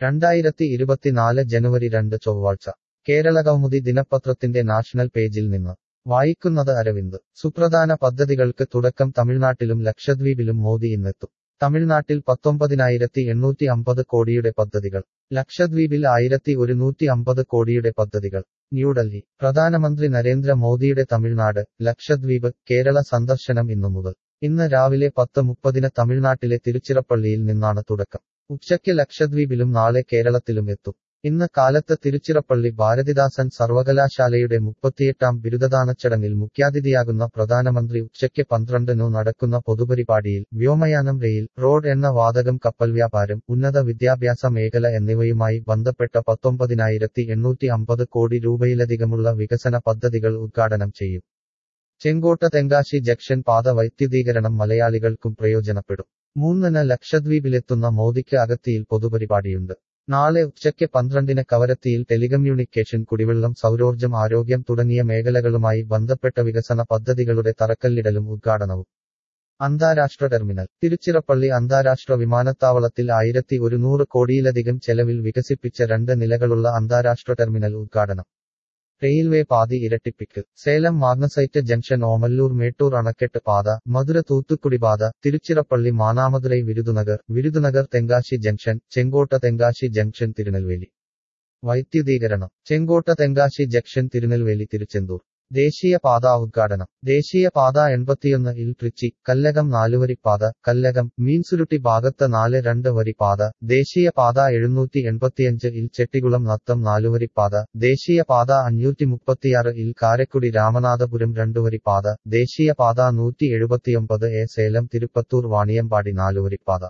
രണ്ടായിരത്തി ഇരുപത്തിനാല് ജനുവരി രണ്ട് ചൊവ്വാഴ്ച കേരള കൗമുദി ദിനപത്രത്തിന്റെ നാഷണൽ പേജിൽ നിന്ന് വായിക്കുന്നത് അരവിന്ദ് സുപ്രധാന പദ്ധതികൾക്ക് തുടക്കം തമിഴ്നാട്ടിലും ലക്ഷദ്വീപിലും മോദി ഇന്നെത്തും തമിഴ്നാട്ടിൽ പത്തൊമ്പതിനായിരത്തി എണ്ണൂറ്റി അമ്പത് കോടിയുടെ പദ്ധതികൾ ലക്ഷദ്വീപിൽ ആയിരത്തി ഒരുന്നൂറ്റി അമ്പത് കോടിയുടെ പദ്ധതികൾ ന്യൂഡൽഹി പ്രധാനമന്ത്രി നരേന്ദ്ര മോദിയുടെ തമിഴ്നാട് ലക്ഷദ്വീപ് കേരള സന്ദർശനം ഇന്നു മുതൽ ഇന്ന് രാവിലെ പത്ത് മുപ്പതിന് തമിഴ്നാട്ടിലെ തിരുച്ചിറപ്പള്ളിയിൽ നിന്നാണ് തുടക്കം ഉച്ചയ്ക്ക് ലക്ഷദ്വീപിലും നാളെ കേരളത്തിലും എത്തും ഇന്ന് കാലത്ത് തിരുച്ചിറപ്പള്ളി ഭാരതിദാസൻ സർവകലാശാലയുടെ മുപ്പത്തിയെട്ടാം ബിരുദദാന ചടങ്ങിൽ മുഖ്യാതിഥിയാകുന്ന പ്രധാനമന്ത്രി ഉച്ചയ്ക്ക് പന്ത്രണ്ടിനു നടക്കുന്ന പൊതുപരിപാടിയിൽ വ്യോമയാനം റെയിൽ റോഡ് എണ്ണ വാതകം കപ്പൽ വ്യാപാരം ഉന്നത വിദ്യാഭ്യാസ മേഖല എന്നിവയുമായി ബന്ധപ്പെട്ട പത്തൊമ്പതിനായിരത്തി എണ്ണൂറ്റി അമ്പത് കോടി രൂപയിലധികമുള്ള വികസന പദ്ധതികൾ ഉദ്ഘാടനം ചെയ്യും ചെങ്കോട്ട തെങ്കാശി ജംഗ്ഷൻ പാത വൈദ്യുതീകരണം മലയാളികൾക്കും പ്രയോജനപ്പെടും മൂന്നിന് ലക്ഷദ്വീപിലെത്തുന്ന മോദിക്ക് അഗത്തിയിൽ പൊതുപരിപാടിയുണ്ട് നാളെ ഉച്ചയ്ക്ക് പന്ത്രണ്ടിന് കവരത്തിയിൽ ടെലികമ്മ്യൂണിക്കേഷൻ കുടിവെള്ളം സൗരോർജ്ജം ആരോഗ്യം തുടങ്ങിയ മേഖലകളുമായി ബന്ധപ്പെട്ട വികസന പദ്ധതികളുടെ തറക്കല്ലിടലും ഉദ്ഘാടനവും അന്താരാഷ്ട്ര ടെർമിനൽ തിരുച്ചിറപ്പള്ളി അന്താരാഷ്ട്ര വിമാനത്താവളത്തിൽ ആയിരത്തി ഒരുന്നൂറ് കോടിയിലധികം ചെലവിൽ വികസിപ്പിച്ച രണ്ട് നിലകളുള്ള അന്താരാഷ്ട്ര ടെർമിനൽ ഉദ്ഘാടനം റെയിൽവേ പാതി ഇരട്ടിപ്പിക്കൽ സേലം മാഗ്നസൈറ്റ് ജംഗ്ഷൻ ഓമല്ലൂർ മേട്ടൂർ അണക്കെട്ട് പാത മധുര തൂത്തുക്കുടി പാത തിരുച്ചിറപ്പള്ളി മാനാമതുരൈ വിരുദുനഗർ വിരുദുനഗർ തെങ്കാശി ജംഗ്ഷൻ ചെങ്കോട്ട തെങ്കാശി ജംഗ്ഷൻ തിരുനെൽവേലി വൈദ്യുതീകരണം ചെങ്കോട്ട തെങ്കാശി ജംഗ്ഷൻ തിരുനെൽവേലി തിരുച്ചെന്തൂർ ദേശീയ പാത ഉദ്ഘാടനം ദേശീയ പാത എൺപത്തിയൊന്ന് ഇൽ ട്രിച്ചി കല്ലകം നാലുവരി പാത കല്ലകം മീൻസുരുട്ടി ഭാഗത്ത് നാല് രണ്ട് വരി പാത ദേശീയ പാത എഴുന്നൂറ്റി എൺപത്തിയഞ്ച് ഇൽ ചെട്ടികുളം നത്തം നാലുവരി പാത ദേശീയ പാത അഞ്ഞൂറ്റി മുപ്പത്തിയാറ് ഇൽ കാരക്കുടി രാമനാഥപുരം രണ്ടുവരി പാത ദേശീയ പാത നൂറ്റി എഴുപത്തിയൊമ്പത് എ സേലം തിരുപ്പത്തൂർ വാണിയമ്പാടി നാലുവരി പാത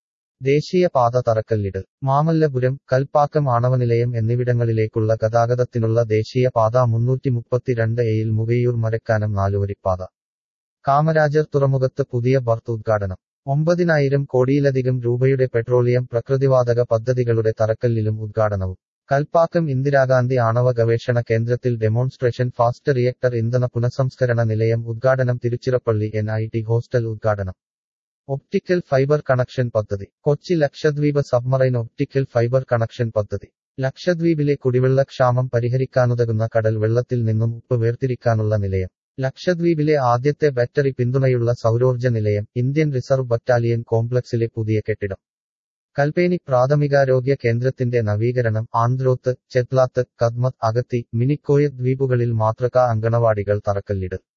ദേശീയ പാത തറക്കല്ലിടൽ മാമല്ലപുരം കൽപ്പാക്കം ആണവനിലയം എന്നിവിടങ്ങളിലേക്കുള്ള ഗതാഗതത്തിനുള്ള ദേശീയ പാത മുന്നൂറ്റി മുപ്പത്തിരണ്ട് എയിൽ മുകയൂർ മരക്കാനം നാലുവരിപ്പാത കാമരാജർ തുറമുഖത്ത് പുതിയ ബർത്ത് ഉദ്ഘാടനം ഒമ്പതിനായിരം കോടിയിലധികം രൂപയുടെ പെട്രോളിയം പ്രകൃതിവാതക പദ്ധതികളുടെ തറക്കല്ലിലും ഉദ്ഘാടനവും കൽപ്പാക്കം ഇന്ദിരാഗാന്ധി ആണവ ഗവേഷണ കേന്ദ്രത്തിൽ ഡെമോൺസ്ട്രേഷൻ ഫാസ്റ്റ് റിയക്ടർ ഇന്ധന പുനഃസംസ്കരണ നിലയം ഉദ്ഘാടനം Tiruchirappalli N I T hostel ഉദ്ഘാടനം ഒപ്റ്റിക്കൽ ഫൈബർ കണക്ഷൻ പദ്ധതി Kochi Lakshadweep submarine optical fibre connection പദ്ധതി ലക്ഷദ്വീപിലെ കുടിവെള്ളക്ഷാമം പരിഹരിക്കാനുതകുന്ന കടൽ വെള്ളത്തിൽ നിന്നും ഉപ്പ് വേർതിരിക്കാനുള്ള നിലയം ലക്ഷദ്വീപിലെ ആദ്യത്തെ ബാറ്ററി പിന്തുണയുള്ള സൗരോർജ്ജ നിലയം ഇന്ത്യൻ റിസർവ് ബറ്റാലിയൻ കോംപ്ലക്സിലെ പുതിയ കെട്ടിടം കൽപ്പേനി പ്രാഥമികാരോഗ്യ കേന്ദ്രത്തിന്റെ നവീകരണം ആന്ത്രോത്ത് ചെത്ലാത്ത് കദ്മത്ത് അഗത്തി മിനിക്കോയ ദ്വീപുകളിൽ മാതൃകാ അങ്കണവാടികൾ തറക്കല്ലിടൽ